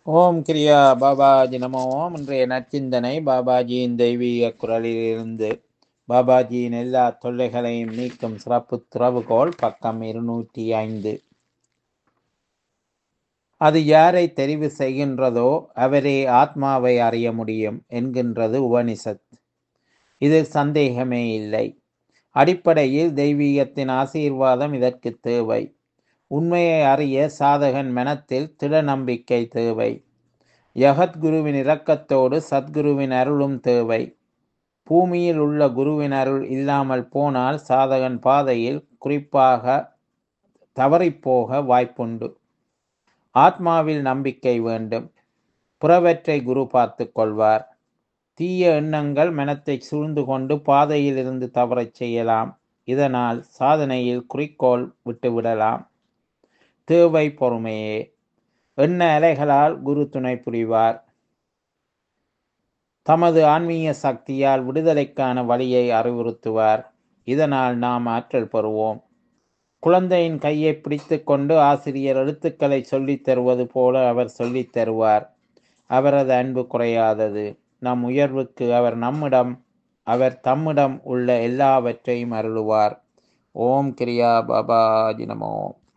ஓம் கிரியா பாபாஜி நமோ ஓம் இன்றைய நற்சிந்தனை பாபாஜியின் தெய்வீக குரலிலிருந்து பாபாஜியின் எல்லா தொல்லைகளையும் நீக்கும் சிறப்பு துறவுகோல் பக்கம் இருநூற்றி ஐந்து அது யாரை தெரிவு செய்கின்றதோ அவரே ஆத்மாவை அறிய முடியும் என்கின்றது உபனிஷத் இதில் சந்தேகமே இல்லை அடிப்படையில் தெய்வீகத்தின் ஆசீர்வாதம் இதற்கு தேவை உண்மையை அறிய சாதகன் மனத்தில் திட நம்பிக்கை தேவை யகத்குருவின் இரக்கத்தோடு சத்குருவின் அருளும் தேவை பூமியில் உள்ள குருவின் அருள் இல்லாமல் போனால் சாதகன் பாதையில் குறிப்பாக தவறிப்போக வாய்ப்புண்டு ஆத்மாவில் நம்பிக்கை வேண்டும் புறவற்றை குரு பார்த்து கொள்வார் தீய எண்ணங்கள் மனத்தை சூழ்ந்து கொண்டு பாதையில் இருந்து தவறச் செய்யலாம் இதனால் சாதனையில் குறிக்கோள் விட்டுவிடலாம் தேவை பொறுமையே எண்ண அலைகளால் குரு துணை புரிவார் தமது ஆன்மீக சக்தியால் விடுதலைக்கான வழியை அறிவுறுத்துவார் இதனால் நாம் ஆற்றல் பெறுவோம் குழந்தையின் கையை பிடித்து கொண்டு ஆசிரியர் எழுத்துக்களை சொல்லித் தருவது போல அவர் சொல்லித் தருவார் அவரது அன்பு குறையாதது நம் உயர்வுக்கு அவர் நம்மிடம் அவர் தம்மிடம் உள்ள எல்லாவற்றையும் அருளுவார் ஓம் கிரியா பாபாஜி நமோ